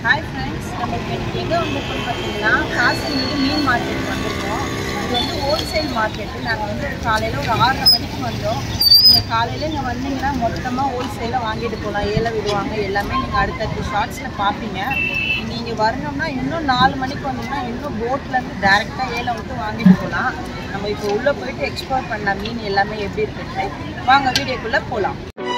Hi friends நம்ம இப்போ இன்னைக்கு எங்கே வந்திருக்கோம் பார்த்தீங்கன்னா காசிலிருந்து மீன் மார்க்கெட் வந்திருக்கோம் இது வந்து ஹோல்சேல் மார்க்கெட்டு நாங்கள் வந்து காலையில் ஒரு ஆறரை மணிக்கு வந்தோம் நீங்கள் காலையில் இங்கே வந்தீங்கன்னா மொத்தமாக ஹோல்சேலாக வாங்கிட்டு போகலாம் ஏல விடுவாங்க எல்லாமே நீங்கள் அடுத்தடுத்த ஷார்ட்ஸில் பார்ப்பீங்க நீங்கள் இங்கே வரணும்னா இன்னும் நாலு மணிக்கு வந்தீங்கன்னா இன்னும் போட்லேருந்து டேரெக்டாக ஏலம் விட்டு வாங்கிட்டு போகலாம் நம்ம இப்போ உள்ளே போயிட்டு எக்ஸ்ப்ளோர் பண்ண மீன் எல்லாமே எப்படி இருக்குன்னு வாங்க வீடியோக்குள்ளே போகலாம்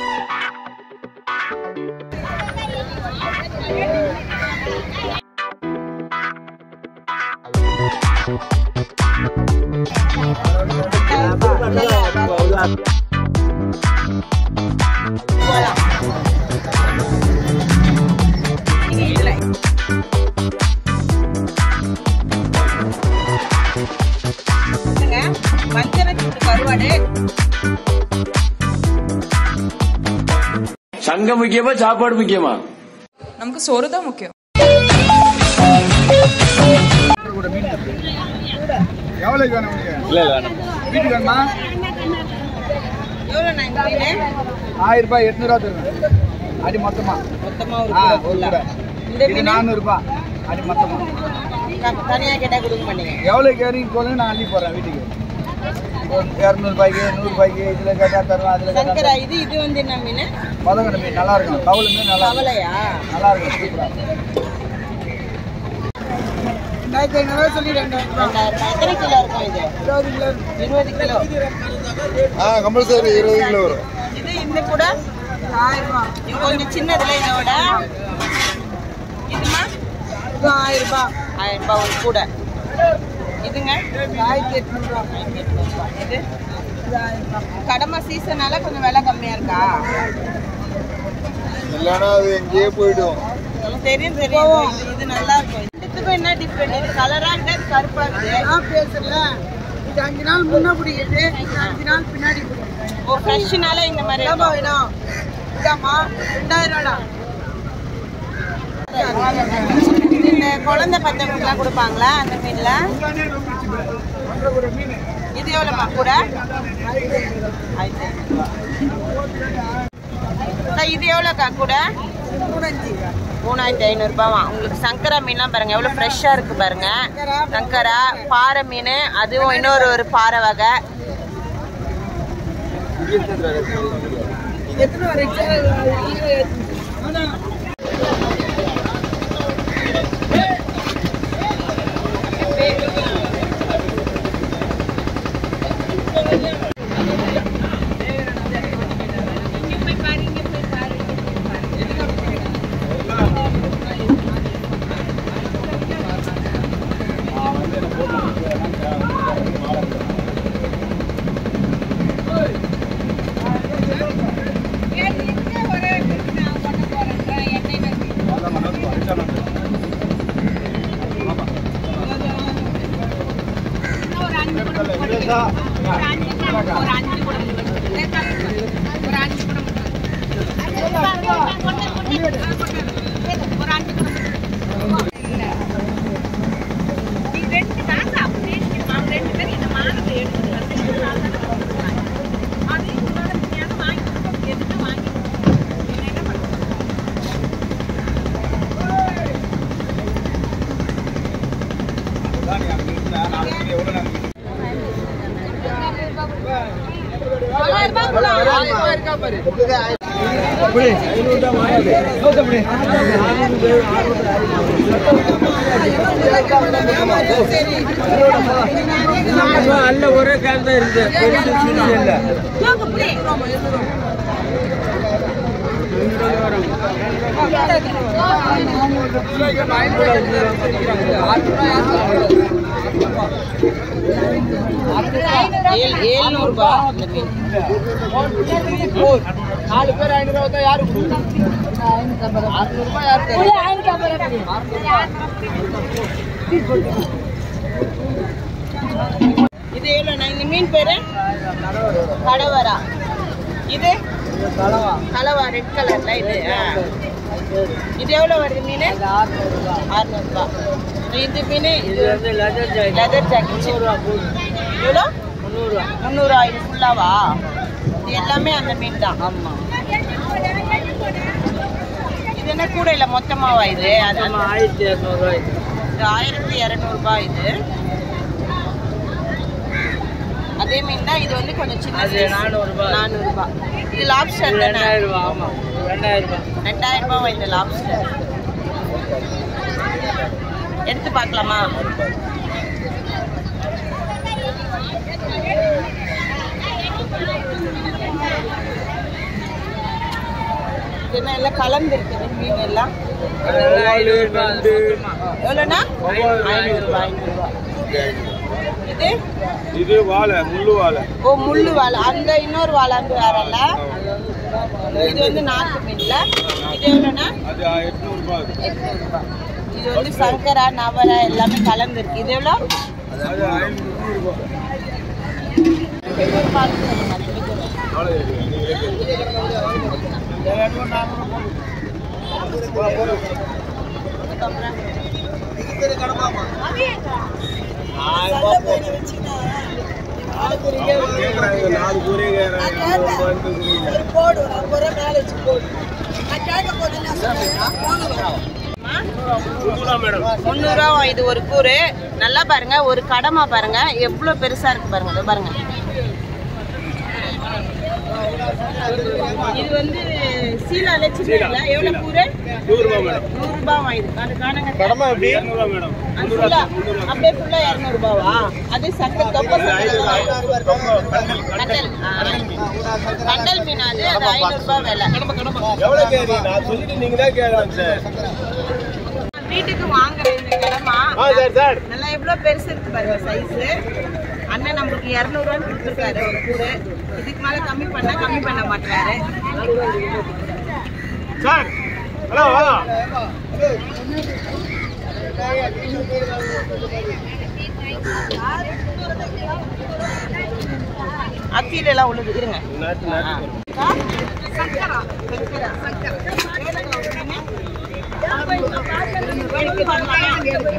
வஞ்சரத்துக்கு கருவாடு சங்கம் முக்கியமா சாப்பாடு முக்கியமா நமக்கு சோறு தான் முக்கியம் எவ்வளோக்கு வேணும் உங்களுக்கு வீட்டுக்கு வேணுமா எவ்வளோ நான் இந்த மீன் ஆயிரம் ரூபாய் எட்நூறுவா தருவேன் அடி மொத்தமா மொத்தமாக ஒரு ஆ கிலோ ஒரு full-ஆ. கூட இந்த இது மீன் நானூறுபா அடி மொத்தமா தனியாக கேட்டால் கொடுக்க மாட்டீங்க எவ்வளோக்கு இறங்கி போகணும் நான் அள்ளி போடுறேன் வீட்டுக்கு ஒரு இரநூறுபாய்க்கு நூறுபாய்க்கு இதில் கேட்டால் தருவேன் அதில் சங்கரா கேட்டால் இது இது வந்து என்ன மீன் பதங்கட மீன் நல்லா இருக்கும் கவுள மீன் நல்லா இருக்கும் கவலையா நல்லா இருக்கும் சூப்பராக ரெண்டாயிரத்தி ஐநூறுவா சொல்லி ரெண்டாயிரம் ரெண்டாயிரம் எத்தனை கிலோ இருக்கும் இது இருபது கிலோ இருபது கிலோ ஆ கம்பல்சரி இருபது கிலோ வரும் இது இந்த கூட ஆயிரம் ரூபா இது கொஞ்சம் சின்னதுல இதோட இதுமா இது ஆயிரம் ரூபாய் ஆயிரம் ரூபாய் ஒரு கூட இதுங்க ஆயிரத்தி எட்நூறுவா ஆயிரத்தி எட்நூறுபா. இது இது ஆயிரம் ரூபாய் கடமை சீசனால கொஞ்சம் விலை கம்மியா இருக்கா இல்லைன்னா அது எங்கேயே போயிடும் தெரியும் தெரியும் இது இது நல்லா இருக்கும் இதுக்கும் என்ன டிஃப்ரெண்ட் இது கலரா இருக்கு அது கருப்பா இருக்குது நான் பேசுறல இது அஞ்சு நாள் முன்ன பிடிக்குது இது அஞ்சு நாள் பின்னாடி பிடிக்குது ஓ ஃப்ரெஷ்னால இந்த மாதிரி எவ்வளோ இருக்கும். வேணும் இதாம்மா ரெண்டாயிரம் ரூபாடா இது இந்த குழந்தை பத்தவங்களுக்குலாம் கொடுப்பாங்களா அந்த மீன்ல இது எவ்வளோமா கூட ஆயிரத்தி ஐநூறுபா. அக்கா, இது எவ்வளோக்கா கூட மூணாயிரத்தி ஐநூறுபாவா உங்களுக்கு சங்கரா மீன்லாம் பாருங்க எவ்வளோ ஃப்ரெஷ்ஷாக இருக்கு பாருங்க சங்கரா பாறை மீன் அதுவும் இன்னொரு ஒரு பாறை வகை எத்தனை வரைக்கும் அல்ல ஒரே கால் தான் இருக்கு பெருசு சிறுசு இல்ல ஏழு ஏழ்நூறுபா இந்த மீன் நாலு பேர் ஐநூறு ரூபா யாரு அறுநூறுபா யாரு இது எவ்வளோண்ணா இந்த மீன் பேரு கடவரா இது கலவா ரெட் கலர்ல இது ஆ. இது எவ்வளோ வருது மீன் அறுநூறுபா இது மீன் இது வந்து லெதர் ஜாக்கெட் லெதர் ஜாக்கெட் எவ்வளோ முந்நூறுவா முந்நூறுவா இது ஃபுல்லாவா இது எல்லாமே அந்த மீன் தான் ஆமா இது என்ன கூடையில் மொத்தமாவா இது அது நம்ம ஆயிரத்தி இரநூறுவாய் இது ஆயிரத்தி இரநூறுபா இது அதே மீன் தான் இது வந்து கொஞ்சம் சின்ன அது நானூறுபா. நானூறுபா இது லாப்ஸ்டர் தானே ரெண்டாயிரம் ரூபா ஆமாம் ரெண்டாயிரம் ரூபா ரெண்டாயிரம் ரூபாவா இந்த லாப்ஸ்டர் எடுத்து பார்க்கலாமா இது என்ன எல்லாம் கலந்து இருக்குது மீன் எல்லாம் அதெல்லாம் ஐநூறு ரூபா மொத்தமா. எவ்வளோண்ணா ஐநூறுபா ஐநூறுபா இது இது வாழை முள்ளு வாழை ஓ முள்ளு வாழை அந்த இன்னொரு வாழாந்து வேறல்ல இது வந்து நாட்டு மீன்ல இது எவ்வளோண்ணா அது எட்நூறுபா எட்நூறுபா இது வந்து சங்கரா நவரா எல்லாமே கலந்துருக்கு இது எவ்வளோ அது ஐநூறுபா ஒரு பார்த்து சொல்லுங்க, அது எவ்வளவு? வாழை நீங்களே கேட்குறாங்க நாலு கூரே முந்நூறுவா இது ஒரு கூறு நல்லா பாருங்க ஒரு கடமா பாருங்க எவ்வளவு பெருசா இருக்கு பாருங்க இதோ பாருங்க இது வந்து சீலால சின்ன எவ்வளவு கூறு நூறுபா மேடம் நூறு ரூபாய் இது அது காணுங்க கடமை எப்படி இரநூறுவா மேடம் அது ஃபுல்லா அப்படியே ஃபுல்லா இரநூறு ரூபாவா அது சக்கரை தொப்பை கண்டல் ஆ. கண்டல் மீன் அது அது ஐநூறு ரூபாய் விலை எவ்வளோ கேரி நான் சொல்லிட்டு நீங்க தான் கேட்கலாம் சார் வீட்டுக்கு வாங்குற இந்த கிழமா ஆ சார் சார் நல்லா எவ்வளவு பெருசு இருக்கு பாருங்க சைஸ் அண்ணன் நம்மளுக்கு இரநூறுவான்னு கொடுத்துருக்காரு ஒரு கூடு இதுக்கு மேல கம்மி பண்ணா கம்மி பண்ண மாட்டாரு சார் ஹலோ ஹலோ அத்தியில எல்லாம் உழுது இருங்க நாட்டு நாட்டு ஆ. சங்கரா. சங்கரா. எவ்வளவுங்க ஒரு மீன்? எடுத்து வரலாமா?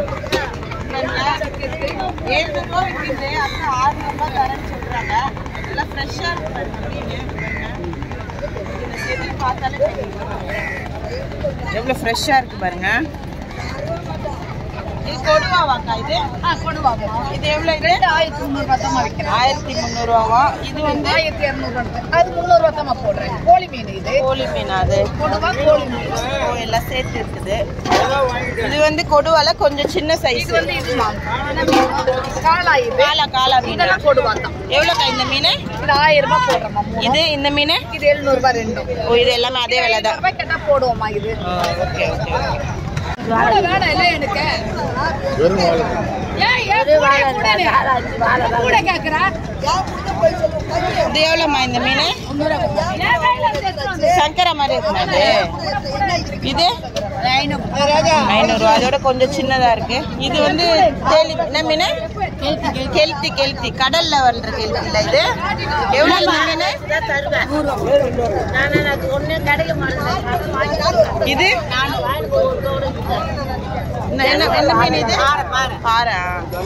ஏழு ரூபா விற்கிது அப்புறம் ஆறுநூறு ரூபாய் தரேன்னு சொல்றாங்க எல்லாம் ஃப்ரெஷ்ஷாக இருக்கு பாருங்க மீன் பாருங்க. இந்த செதில் பார்த்தாலே தெரியும் எவ்வளோ ஃப்ரெஷ்ஷாக இருக்கு பாருங்க இது கொடுவாவாக்கா இது கொடுவாவா இது எவ்வளோ இது ஆயிரத்தி முந்நூறு பத்தமா விற்கிறேன் ஆயிரத்தி முந்நூறுவாவா இது வந்து ஆயிரத்தி இரநூறு அது முந்நூறு பத்தமா போடுறேன் கோழி மீன் இது கோழி மீன் அது கொடுவா கோழி மீன் ஓ, எல்லாம் சேர்த்து இருக்குது இது வந்து கொடுவால கொஞ்சம் சின்ன சைஸ் இது வந்து இது காலா இது காலா காலா மீன் இதெல்லாம் கொடுவா தான் எவ்வளோக்கா இந்த மீன் இது ஆயிரம் ரூபாய் போடுறோம்மா மூணு. இது இந்த மீன் இது எழுநூறு ரூபாய் ரெண்டும் ஓ இது எல்லாமே அதே விலை தான் ரூபாய் கேட்டா போடுவோம்மா இது ஓகே ஓகே ஓகே கூட வேணாம் இல்லை எனக்கு வெறும் வாழை ஏன் ஏன் கூட கூடன்னு? கூட கேக்குறா இது எவ்வளோம்மா இந்த மீன் ஏன் வேலை எடுத்து வந்து? சங்கரா மாதிரி இருக்குமா இது இது ஐநூறுரூவா அதோட கொஞ்சம் சின்னதா இருக்கு இது வந்து தேலி என்ன மீன் கெளுத்தி கெளுத்தி கடல்ல வளர்ற கெளுத்தி இல்ல இது எவ்வளவு இந்த மீன் இது என்ன என்ன- என்ன மீன் இது பாரா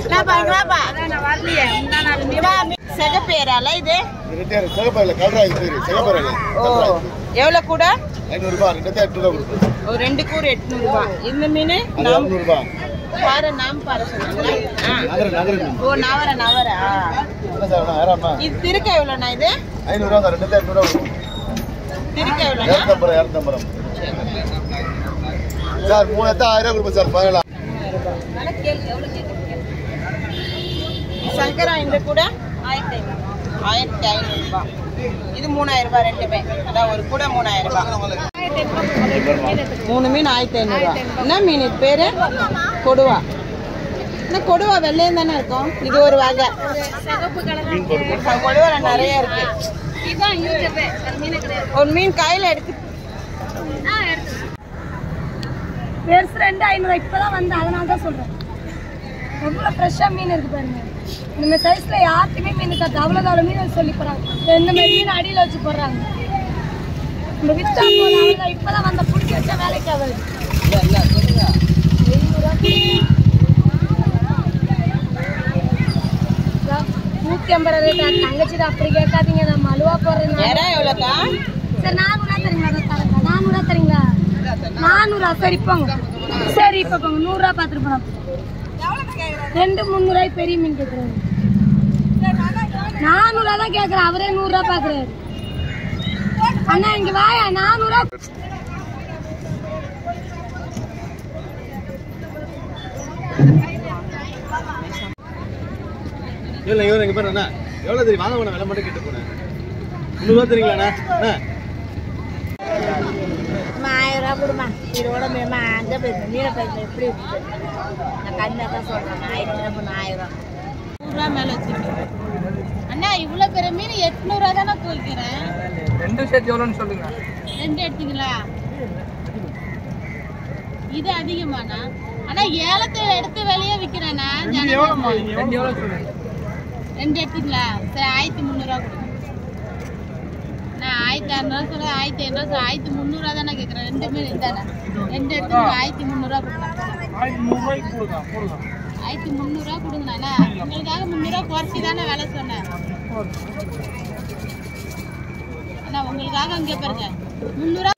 செகப்பேரால இது சிகப்பரில் கல்ராய் பேர் சிகப்பரில் ஓ எவ்வளவு கூட ஐநூறுபா ரெண்டாயிரத்தி எட்நூறுபா கொடுப்போம் ஒரு ரெண்டு கூறு எட்நூறு ரூபாய் இந்த மீன் அது நாம் இரநூறுபா பாரு நாம் பாரு சொன்னாங்களா ஆ. நகர நகர ஓ நவர நவர ஆ. என்ன சார் ஆறாம்மா இது திருக்க எவ்வளோண்ணா இது ஐநூறுவா சார் ரெண்டாயிரத்தி எட்நூறுவா கொடுப்போம் திருக்க எவ்வளோண்ணா இரநூத்தம்பது இரநூத்தம்பது சார் மூணு எத்தா ஆயிரம் கொடுப்போம் சார் பதினேழா சங்கரா இந்த கூட ஆயிரத்தி ஐநூறு ஆயிரத்தி ஐநூறு ரூபாய் இது மூணாயிரம் ரூபாய் ரெண்டுமே அதான் ஒரு கூட மூணாயிரம் ரூபாய் மூணு மீன் ஆயிரத்தி ஐநூறுரூவா என்ன மீன் இது பேரு கொடுவா என்ன கொடுவா வெள்ளையும் தானே இருக்கும் இது ஒரு வகை கொடுவால நிறைய இருக்கு ஒரு மீன் கையில எடுத்து பெருசு ரெண்டு ஐநூறு இப்பதான் வந்து அதனால தான் சொல்றேன் எவ்வளோ ஃப்ரெஷ்ஷாக மீன் இருக்கு பாருங்க இந்த சைஸ்ல யார்ட்டுமே மீன் இருக்காது அவ்வளோ அவ்வளோ மீன் சொல்லி போறாங்க இந்த மாதிரி மீன் அடியில் வச்சு போடுறாங்க நம்ம வித்தா போதும் அவ்வளோதான் இப்பதான் வந்த பிடிச்சி வச்சா வேலைக்கு ஆகாது நூற்றி ஐம்பது ரேட் தங்கச்சி தான் அப்படி கேட்காதீங்க நம்ம அலுவா போடுறது இறா எவ்வளோக்கா சரி நானூறுவா தரீங்களா அதை தரேங்க நானூறுவா தரீங்களா நானூறு நானூறா சரி போங்க சரி இப்போ போங்க நூறுரூவா பார்த்துட்டு போனா ரெண்டு முந்நூறுவாய் பெரிய மீன் கேட்குறாரு நானூறுவா தான் கேட்குறேன் அவரே நூறுரூவா பார்க்குறாரு அண்ணா இங்க வாயா நானூறுவா இல்லை இவன் இங்கே பாருண்ணா எவ்வளோ தெரியும் வாங்க போன விலை மட்டும் கேட்டு போனேன் முந்நூறுவா தெரியுங்களாண்ணா அண்ணா ஆயிரம் ரூபா கொடுமா இதோட மேமா அங்கே போயிருந்தேன் மீனை போயிருந்தேன் எப்படி இருக்குது நான் கம்மியாக தான் சொல்கிறேன் ஆயிரம் ரூபா பண்ண ஆயிரம் நூறுரூவா மேலே வச்சிருக்கேன் அண்ணா இவ்வளோ பெரிய மீன் எட்நூறுவா தானே போய்க்கிறேன் ரெண்டு சேர்த்து எவ்வளோன்னு சொல்லுங்க ரெண்டு எடுத்தீங்களா இது அதிகமாண்ணா அண்ணா ஏலத்தை எடுத்து வெளியே விற்கிறேண்ணா ரெண்டு எவ்வளோ சொல்லுங்க ரெண்டு எடுத்தீங்களா சரி ஆயிரத்தி முந்நூறுவா கொடுங்க நான் ஆயிரத்தி அறநூறுவா சொல்ல ஆயிரத்தி ஐநூறுவா சொல்ல ஆயிரத்தி முந்நூறுவா தானே கேட்குறேன் ரெண்டு மீன் இருந்தானே ரெண்டு எடுத்து ஆயிரத்தி முந்நூறுவா கொடுங்க ஆயிரத்தி முந்நூறுவா கொடுங்கண்ணா உங்களுக்காக முந்நூறுவா குறைச்சி தானே வேலை சொன்னேன் அண்ணா உங்களுக்காக அங்கே பாருங்க முந்நூறுவா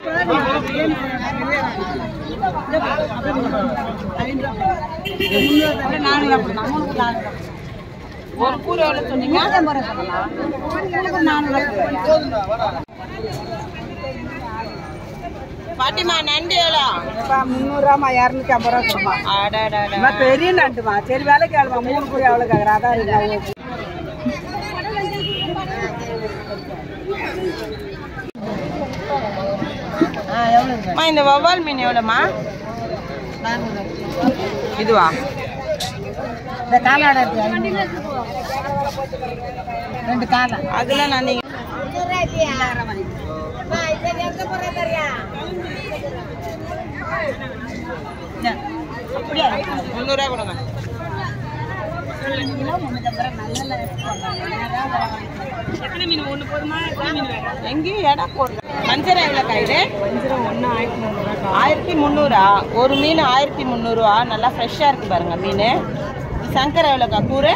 ஒரு கூறு எவ்வளோ சொன்னீங்க பாட்டிமா நண்டு எவ்வளோ முந்நூறுவாமா இரநூத்தி ஐம்பது ரூபா கொடுமா அடாடா பெரிய நண்டுமா சரி வேலை கேளுமா மூணு கூடி எவ்வளோ கேட்குறா அதான் இருக்கு அவ்வளோ. அம்மா இந்த வவ்வால் மீன் எவ்வளோம்மா இதுவா இந்த காலாடை இருக்கு ஐநூறு. ரெண்டு காலை அதெல்லாம் நான் நீங்க முந்நூறுரூவா கொடுங்க எங்கேயும் இடம் போடுறேன் வஞ்சரம் எவ்வளோ காயுது ஆயிரத்தி முந்நூறா ஒரு மீன் ஆயிரத்தி முந்நூறுவா நல்லா ஃப்ரெஷ்ஷாக இருக்கு பாருங்க மீன் சங்கரை எவ்வளோக்கா கூறு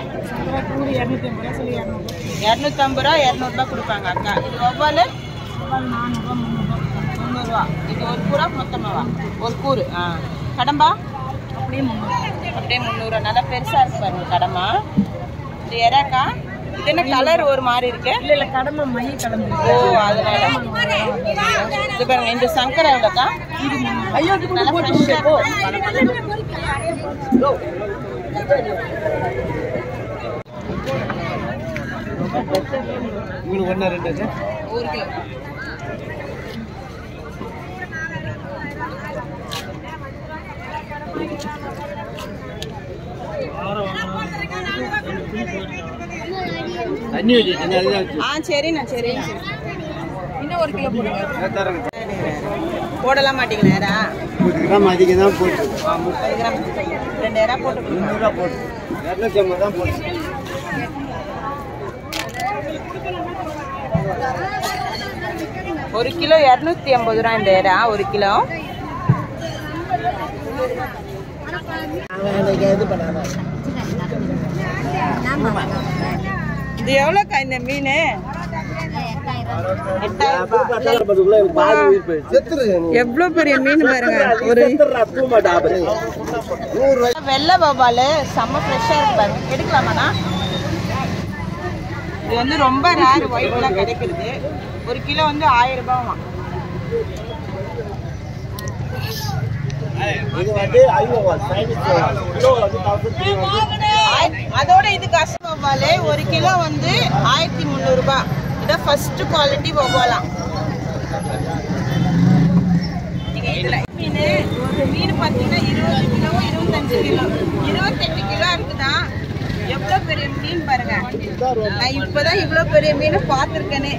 இரநூத்தம்பது ரூபா இரநூறுபா கொடுப்பாங்க அக்கா இது ஒவ்வால் முந்நூறுரூவா இது ஒரு கூறா மொத்தமாவா ஒரு கூறு ஆ கடம்பா அப்படியே முந்நூறு அப்படியே முந்நூறுவா நல்லா பெருசாக இருக்கு பாருங்க கடம்பா இது எறாக்கா இது என்ன கலர் ஒரு மாதிரி இருக்கு இல்லை இல்லை கடமை மைய கடமை ஓ அதனால இது பாருங்க இந்த சங்கரை எவ்வளோக்கா ஐயோ இது நல்லா கொண்டு போட்டு ஃப்ரெஷ்ஷாக போ. உங்களுக்கு ஒன்றா ரெண்டு ஆச்சு? ஒரு கிலோ தண்ணி வச்சு தண்ணி அதுதான் வச்சு ஆ சரிண்ணா சரிண்ணா இன்னும் ஒரு கிலோ போடுங்க நான் தரேங்க போடலாம் மாட்டீங்களா யாரா முப்பது கிராம் அதிகம் தான் போட்டு முப்பது கிராம் ரெண்டு ஏரா போட்டு கொடுங்க முந்நூறுரூவா போட்டு இரநூத்தி ஐம்பது தான் போட்டு ஒரு கிலோ இரநூத்தி ஐம்பது ரூபா இந்த ஏரா ஒரு கிலோ இது எவ்வளோக்கா இந்த மீன் எவ்வளோ பெரிய மீன் பாருங்க ஒரு வெள்ளை வவ்வால் செம்ம ஃப்ரெஷ்ஷாக இருக்கு பாருங்க எடுக்கலாமாண்ணா இது வந்து ரொம்ப ரேர் ஒயிட்லாம் கிடைக்கிறது ஒரு கிலோ வந்து ஆயிரம் ரூபாய்மா இது வந்து ஐநூறு சைனீஸ் கிலோ வந்து தௌசண்ட் த்ரீ ஆய்- அதோட இது கச வவ்வால் ஒரு கிலோ வந்து ஆயிரத்தி முந்நூறுபா இதான் ஃபர்ஸ்ட் குவாலிட்டி வவ்வாலாம் நீங்க இதுல மீன் ஒரு மீன் பார்த்தீங்கன்னா இருபது கிலோ இருபத்தஞ்சு கிலோ இருபத்தெட்டு கிலோ இருக்குதா எவ்வளோ பெரிய மீன் பாருங்க நான் இப்போதான் இவ்வளோ பெரிய மீன் பார்த்துருக்கேனே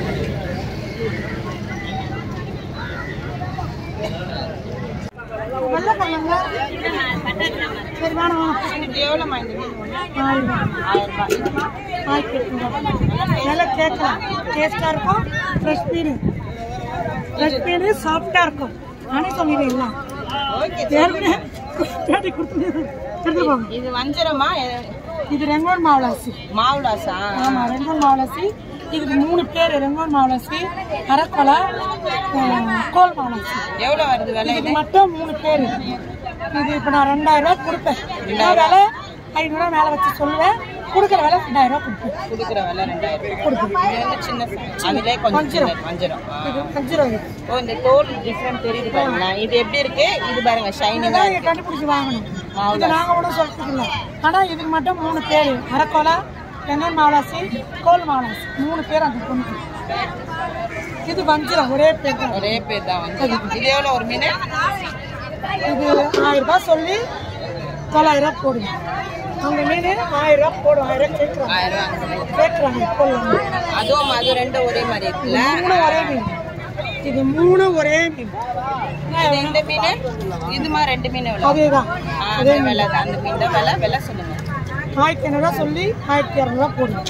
இது எவ்வளோம்மா இந்த மீன் ஒன்று ஆயிரம் ரூபாய் இதுமா நல்லா கேட்கலாம் டேஸ்டாக இருக்கும் ஃப்ரெஷ் மீன் ஃப்ரெஷ் மீன் சாஃப்டாக இருக்கும் நானே சொல்லிடுறேன் ஓகே ஏற்கனவே பேட்டி கொடுத்து எடுத்து போங்க இது வஞ்சரமா எ- இது ரெங்கோன் மாவளாசி மாவுலாசா ஆமாம் ரெங்கோன் மாவளாசி இதுக்கு மூணு பேர் ரெங்கோன் மாவளசி அரக்கொலை கோல் மாவளசி எவ்வளோ வருது விலை இதுக்கு மட்டும் மூணு பேர் இது இப்போ நான் ரெண்டாயிரம் ரூபாய் கொடுப்பேன் என்ன விலை ஐநூறுரூவா மேலே வச்சு சொல்லுவேன் கொடுக்குற விலை ரெண்டாயிரம் ரூபாய் கொடுப்பேன் கொடுக்குற விலை ரெண்டாயிரம் கொடுப்பேன் இது வந்து சின்ன size. அதுலயே கொஞ்சம் சின்ன வஞ்சிரம் ஆ. இது அஞ்சு ரூபா இது. ஓ இந்த தோல் டிஃப்ரெண்ட் தெரியுது பாருங்களா இது எப்படி இருக்கு இது பாருங்க ஷைனிங்கா இதெல்லாம் நீங்க கண்டுபிடிச்சு வாங்கணும் இது நாங்க ஒன்றும் சொல்றதுக்கு இல்லை ஆனா இதுக்கு மட்டும் மூணு பேர் அரக்கோலா வெங்கன் மாவளாசி கோல் மாவளாசி மூணு பேர் அந்த பொண்ணுக்கு இது வஞ்சிரம் ஒரே பேர் தான் ஒரே பேர் தான் வந்து இது எவ்வளோ ஒரு மீன் இது ஆயிரம் ரூபாய் சொல்லி தொள்ளாயிரம் ரூபாய் போடுங்க அந்த மீன் ஆயிரம் ரூபாய் போடும் ஆயிரம் ரூபாய் கேட்குறாங்க ஆயிரம் ரூபா அந்த மாதிரி. கேட்குறாங்க போடலாம் அதுவும் அது ரெண்டும் ஒரே மாதிரி இருக்குல்ல மூணு ஒரே மீன் இது மூணு ஒரே மீன் இது இந்த மீன் இதுமா ரெண்டு மீன் எவ்வளோ அதேதான் ஆ, அந்த விலை தான் அந்த மீன் தான் விலை விலை சொல்லுங்க ஆயிரத்தி ஐநூறுரூவா சொல்லி ஆயிரத்தி இரநூறுவா போடுங்க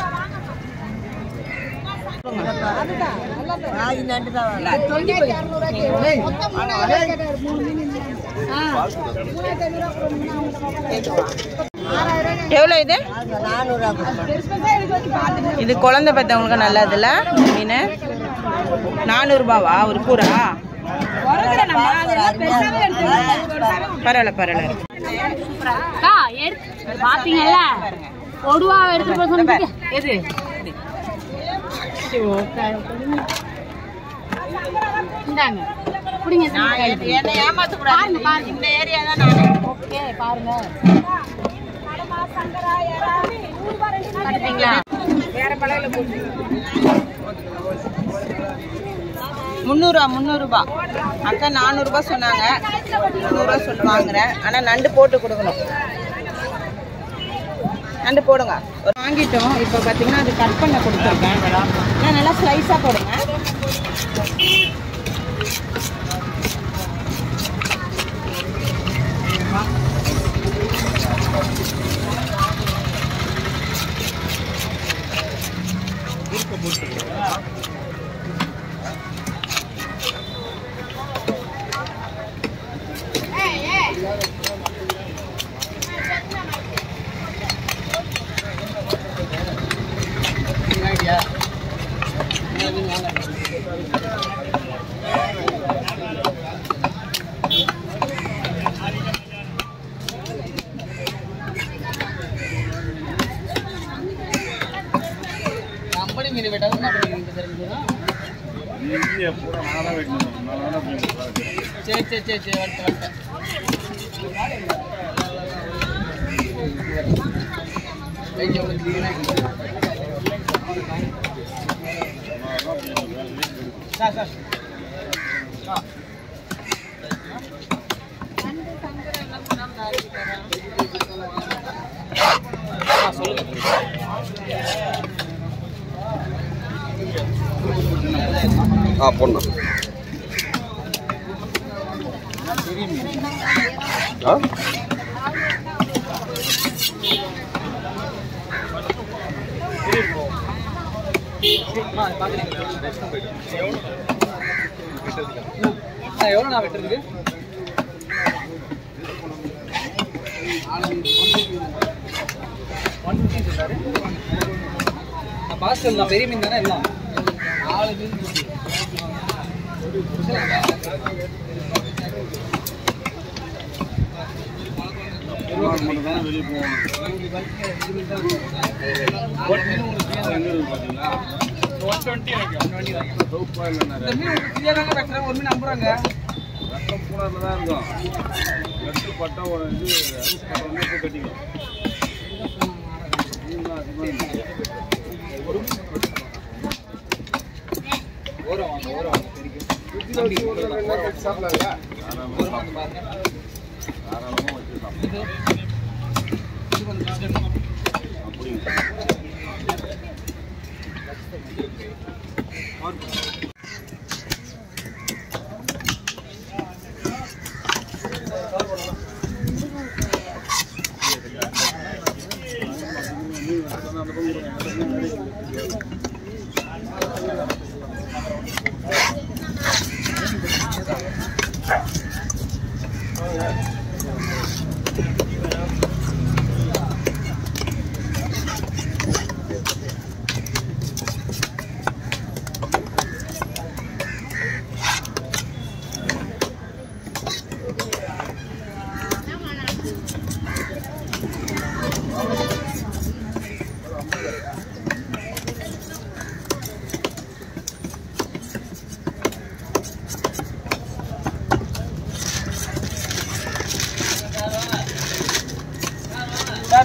எவ்வளோ இது இது குழந்தை பெற்றவங்களுக்கு நல்லதுல மீன் நானூறுபாவா ஒரு கூறா பரவாயில்ல பரவாயில்ல பாத்தீங்கல்ல கொடுவா எடுத்து போய் சொன்னீங்க எது இந்தாங்க குடிங்க நான் என்ன- என்னை ஏமாத்தக்கூடாது இந்த ஏரியா தான் நானு ஓகே பாருங்க பாத்துட்டீங்களா முந்நூறுரூவா முந்நூறுரூபா அக்கா நானூறுரூபா சொன்னாங்க முந்நூறுரூவா சொல்லி வாங்குறேன் ஆனால் நண்டு போட்டு கொடுக்கணும் நண்டு போடுங்க ஒரு வாங்கிட்டோம் இப்போ பார்த்தீங்கன்னா அது கட் பண்ண கொடுத்துருக்கேன் நான் நல்லா ஸ்லைஸாக போடுங்க சரி சரி சரி சரி வந்துட்டு வந்துட்டேன் சார் சார் ஆ போடணும் ஆ எவ்வளோ நான் வெட்டுறது பார்சல் தான் பெரிய மீன் தானே எல்லாம் நாலு மீன் இந்த மீன் உங்களுக்கு ஃப்ரீயாக தாங்க வெட்டுறேன் ஒரு மீன் ஐம்பது ரூபாங்க ஓரம் வாங்க ஓரம் வாங்க தெரியும்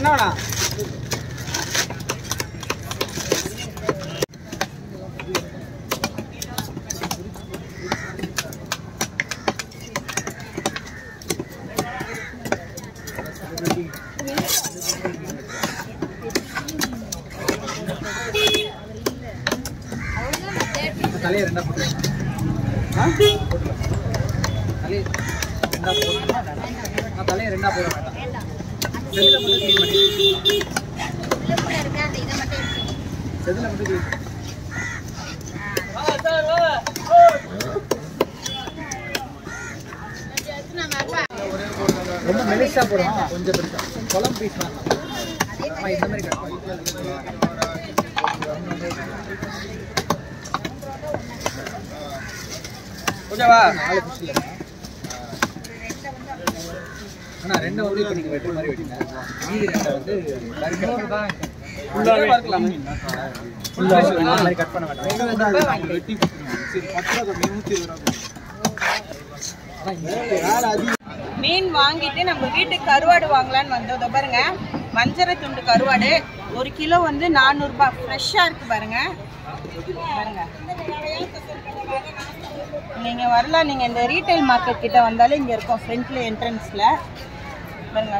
என்னண்ணா தலையை ரெண்டா போட்டு ஆ போட்டுக்கலாம் தலையை ரெண்டா போட்டுமா நான் தலையை ரெண்டா போட மாட்டேன் செதில் மட்டும் க்ளீன் பண்ணி செதில் மட்டும் க்ளீன் ரொம்ப மெலிசா போடும் கொஞ்சம் பெருசா குழம்பு பீஸ் தான் ஆமா, இந்த மாதிரி cut பண்ணி. ஓகேவா நாலு பிடிச்சி அண்ணா ரெண்டை வந்து இப்போ நீங்கள் வெட்டுற மாதிரி வெட்டிங்க மீதி ரெண்டை வந்து ஃபுல்லாகவே இருக்கலாம் ஃபுல்லாக இந்த மாதிரி கட் பண்ண வேண்டாம் வெட்டி சரி பத்து ரூபா கம்மி நூற்றி இருபது ரூபா மீன் வாங்கிட்டு நம்ம வீட்டுக்கு கருவாடு வாங்கலான்னு வந்தோம் இதோ பாருங்க மஞ்சரை துண்டு கருவாடு ஒரு கிலோ வந்து நானூறுபா ஃப்ரெஷ்ஷாக இருக்கு பாருங்க பாருங்க நீங்க வரலாம் நீங்க இந்த ரீட்டைல் மார்க்கெட் கிட்ட வந்தாலே இங்க இருக்கும் ஃப்ரண்ட்ல என்ட்ரன்ஸ்ல பாருங்க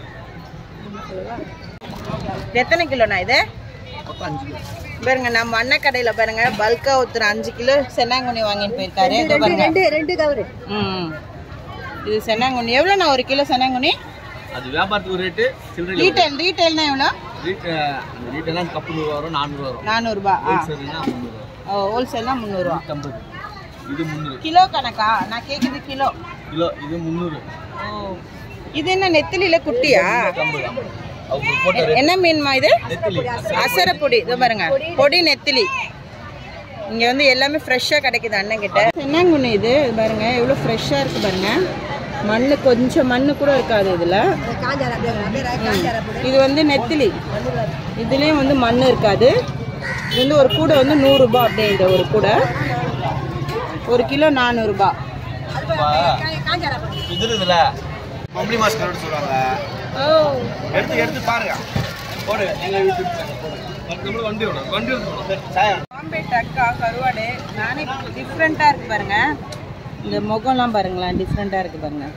எத்தனை கிலோண்ணா இது பாருங்க நம்ம அண்ணன் கடையில பாருங்க பல்கா ஒருத்தர் அஞ்சு கிலோ சென்னாங்குனி வாங்கிட்டு போயிருக்காரு இதோ பாருங்க ரெண்டு கவரு ம் இது சென்னாங்குனி எவ்வளோண்ணா ஒரு கிலோ சென்னாங்குனி அது வியாபாரத்துக்கு ரேட்டு சில்லறை ரீட்டைல் ரீட்டைல்னா எவ்வளோ ரீட் அந்த ரீட்டெல்லாம் கப்பு நூறு வரும் நானூறு வரும் நானூறுபா ஆ சரின்னா முந்நூறு ஓ ஹோல்சேல்னா முந்நூறுரூவா ஐம்பது இது முந்நூறு கிலோ கணக்கா நான் கேட்குறது கிலோ கிலோ இது முந்நூறு ஓ இது என்ன நெத்திலியில குட்டியா ஐம்பது ஐம்பது அவங்க போட்ட எ- என்ன மீன்மா இது நெத்திலி அசர பொடி இதோ பாருங்க பொடி நெத்திலி இங்க வந்து எல்லாமே ஃப்ரெஷ்ஷாக கிடைக்குது அண்ணன் கிட்ட என்னங்குண்ணு இது இது பாருங்க எவ்வளோ ஃப்ரெஷ்ஷாக இருக்கு பாருங்க மண்ணு கொஞ்சம் மண்ணு கூட இருக்காது இதுல காஞ்சார அப்படியே அப்படியே காஞ்சார போடு இது வந்து நெத்திலி இதுலேயும் வந்து மண் இருக்காது இது வந்து ஒரு கூடை வந்து நூறுரூபா அப்படியே இந்த ஒரு கூடை ஒரு கிலோ நானூறுரூபா காஞ்சார போடு இது இருக்குல்ல பம்பளி மாஸ் கரோடு சொல்லுவாங்க ஓ எடுத்து எடுத்து பாருங்க போடுங்க எங்க யூடியூப் சேனல் போடுங்க நம்ம வண்டி விடும் வண்டி விடும் சாயம் பாம்பே டக்கா கருவாடு நானே டிஃப்ரெண்ட்டாக இருக்கு பாருங்க இந்த முகம்லாம் பாருங்களேன் டிஃப்ரெண்ட்டாக இருக்கு பாருங்க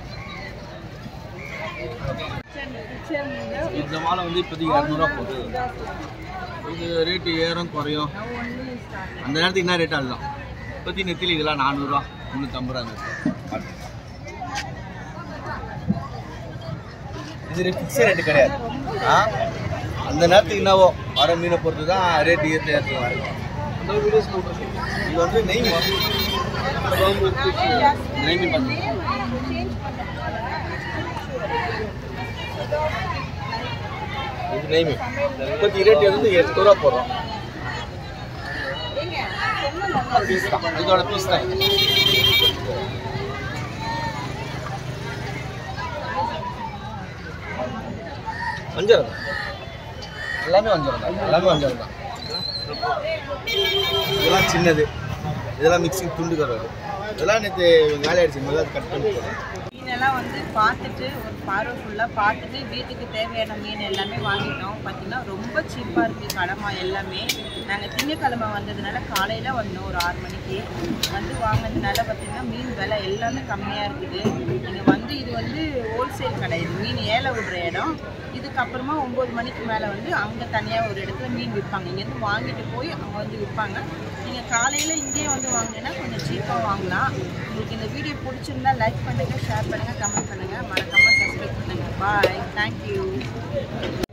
இந்த மாலை வந்து இப்போதைக்கு இரநூறுவா போகுது இது ரேட்டு ஏறும் குறையும் அந்த நேரத்துக்கு என்ன ரேட் அதுதான் இப்போதைக்கு நெத்திலி இதெல்லாம் நானூறுரூவா முந்நூற்றம்பது ரூபா இது ஃபிக்ஸ் ரேட்டு கிடையாது ஆ அந்த நேரத்துக்கு என்னவோ வர மீனை பொறுத்து தான் ரேட்டு ஏற்ற ஏற்ற வரும் இது வந்து நெய் மீன். நெய் மீன் பார்த்து இது நெய் மீன் இப்போதைக்கு ரேட் வந்து எட்டு ரூபா போடுறோம் பீஸ் தான் இதோட பீஸ் தான் இது. வஞ்சரம் தான். எல்லாமே வஞ்சரம் தான் எல்லாமே வஞ்சரம் தான் இதெல்லாம் சின்னது இதெல்லாம் மிக்சிங் துண்டு கருவாடு இதெல்லாம் நேற்று வேலை அடிச்சு முதல்ல கட் பண்ணி போடுறோம் மீனெல்லாம் வந்து பார்த்துட்டு ஒரு பார்வை ஃபுல்லாக பார்த்துட்டு வீட்டுக்கு தேவையான மீன் எல்லாமே வாங்கிட்டோம் பார்த்தீங்கன்னா ரொம்ப சீப்பாக இருக்குது கடமா எல்லாமே நாங்கள் திங்கக்கிழமை வந்ததுனால காலையில் வந்தோம் ஒரு ஆறு மணிக்கு வந்து வாங்கினதுனால பார்த்தீங்கன்னா மீன் விலை எல்லாமே கம்மியாக இருக்குது நீங்கள் வந்து இது வந்து ஹோல்சேல் கடை இது மீன் ஏலை விடுற இடம் இதுக்கப்புறமா ஒம்பது மணிக்கு மேலே வந்து அங்கே தனியாக ஒரு இடத்துல மீன் விற்பாங்க இங்கேருந்து வாங்கிட்டு போய் அவங்க வந்து விற்பாங்க நீங்கள் காலையில் இங்கேயே வந்து வாங்கினீங்கன்னா கொஞ்சம் சீப்பாக வாங்கலாம் உங்களுக்கு இந்த வீடியோ பிடிச்சிருந்தா லைக் பண்ணுங்கள் ஷேர் பண்ணுங்கள் கமெண்ட் பண்ணுங்கள் மறக்காமல் சப்ஸ்கிரைப் பண்ணுங்கள் பாய் தேங்க்யூ